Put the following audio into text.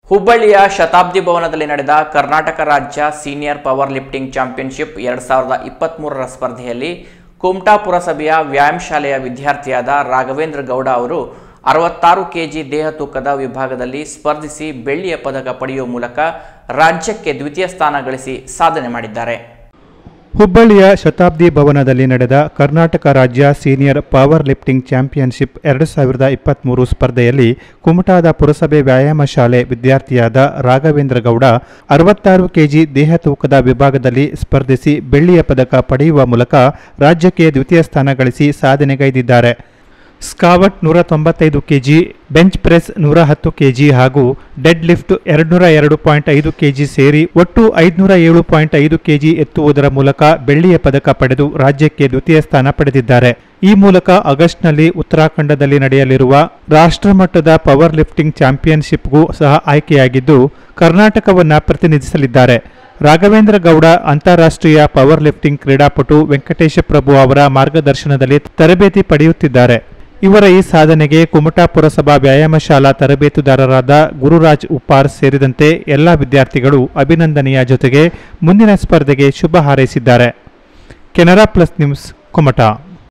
ಹುಬ್ಬಳ್ಳಿಯ ಶತಾಬ್ದಿ ಭವನದಲ್ಲಿ ನಡೆದ ಕರ್ನಾಟಕ ರಾಜ್ಯ ಸೀನಿಯರ್ ಪವರ್ ಲಿಫ್ಟಿಂಗ್ ಚಾಂಪಿಯನ್ಶಿಪ್ ಎರಡು ಸಾವಿರದ ಇಪ್ಪತ್ತ್ಮೂರರ ಸ್ಪರ್ಧೆಯಲ್ಲಿ ಕುಮಟಾ ಪುರಸಭೆಯ ವ್ಯಾಯಾಮ ಶಾಲೆಯ ವಿದ್ಯಾರ್ಥಿಯಾದ ರಾಘವೇಂದ್ರ ಗೌಡ ಅವರು ಅರವತ್ತಾರು ಕೆಜಿ ದೇಹ ತೂಕದ ವಿಭಾಗದಲ್ಲಿ ಸ್ಪರ್ಧಿಸಿ ಬೆಳ್ಳಿಯ ಪದಕ ಪಡೆಯುವ ಮೂಲಕ ರಾಜ್ಯಕ್ಕೆ ದ್ವಿತೀಯ ಸ್ಥಾನ ಗಳಿಸಿ ಸಾಧನೆ ಮಾಡಿದ್ದಾರೆ ಹುಬ್ಬಳ್ಳಿಯ ಶತಾಬ್ದಿ ಭವನದಲ್ಲಿ ನಡೆದ ಕರ್ನಾಟಕ ರಾಜ್ಯ ಸೀನಿಯರ್ ಪವರ್ ಲಿಫ್ಟಿಂಗ್ ಚಾಂಪಿಯನ್ಶಿಪ್ ಎರಡು ಸಾವಿರದ ಇಪ್ಪತ್ತ್ಮೂರು ಸ್ಪರ್ಧೆಯಲ್ಲಿ ಕುಮಟಾದ ಪುರಸಭೆ ವ್ಯಾಯಾಮ ಶಾಲೆ ವಿದ್ಯಾರ್ಥಿಯಾದ ರಾಘವೇಂದ್ರ ಗೌಡ ಅರವತ್ತಾರು ಕೆಜಿ ದೇಹ ತೂಕದ ವಿಭಾಗದಲ್ಲಿ ಸ್ಪರ್ಧಿಸಿ ಬೆಳ್ಳಿಯ ಪದಕ ಪಡೆಯುವ ಮೂಲಕ ರಾಜ್ಯಕ್ಕೆ ದ್ವಿತೀಯ ಸ್ಥಾನ ಗಳಿಸಿ ಸಾಧನೆಗೈದಿದ್ದಾರೆ ಸ್ಕಾವಟ್ ನೂರ ತೊಂಬತ್ತೈದು ಕೆಜಿ ಬೆಂಚ್ ಪ್ರೆಸ್ ನೂರ ಹತ್ತು ಕೆಜಿ ಹಾಗೂ ಡೆಡ್ ಲಿಫ್ಟ್ ಎರಡುನೂರ ಎರಡು ಪಾಯಿಂಟ್ ಐದು ಕೆಜಿ ಸೇರಿ ಒಟ್ಟು ಐದುನೂರ ಏಳು ಪಾಯಿಂಟ್ ಐದು ಕೆಜಿ ಎತ್ತುವುದರ ಮೂಲಕ ಬೆಳ್ಳಿಯ ಪದಕ ಪಡೆದು ರಾಜ್ಯಕ್ಕೆ ದ್ವಿತೀಯ ಸ್ಥಾನ ಪಡೆದಿದ್ದಾರೆ ಈ ಮೂಲಕ ಆಗಸ್ಟ್ನಲ್ಲಿ ಉತ್ತರಾಖಂಡದಲ್ಲಿ ನಡೆಯಲಿರುವ ರಾಷ್ಟ್ರಮಟ್ಟದ ಪವರ್ ಲಿಫ್ಟಿಂಗ್ ಚಾಂಪಿಯನ್ಶಿಪ್ಗೂ ಸಹ ಆಯ್ಕೆಯಾಗಿದ್ದು ಕರ್ನಾಟಕವನ್ನ ಪ್ರತಿನಿಧಿಸಲಿದ್ದಾರೆ ರಾಘವೇಂದ್ರ ಗೌಡ ಅಂತಾರಾಷ್ಟ್ರೀಯ ಪವರ್ ಲಿಫ್ಟಿಂಗ್ ಕ್ರೀಡಾಪಟು ವೆಂಕಟೇಶ ಪ್ರಭು ಅವರ ಮಾರ್ಗದರ್ಶನದಲ್ಲಿ ತರಬೇತಿ ಪಡೆಯುತ್ತಿದ್ದಾರೆ ಇವರ ಈ ಸಾಧನೆಗೆ ಕುಮಟಾ ಪುರಸಭಾ ವ್ಯಾಯಾಮ ಶಾಲಾ ತರಬೇತುದಾರರಾದ ಗುರುರಾಜ್ ಉಪ್ಪಾರ್ ಸೇರಿದಂತೆ ಎಲ್ಲ ವಿದ್ಯಾರ್ಥಿಗಳು ಅಭಿನಂದನೆಯ ಜೊತೆಗೆ ಮುಂದಿನ ಸ್ಪರ್ಧೆಗೆ ಶುಭ ಹಾರೈಸಿದ್ದಾರೆ ಕೆನರಾ ಪ್ಲಸ್ ನ್ಯೂಸ್ ಕುಮಟಾ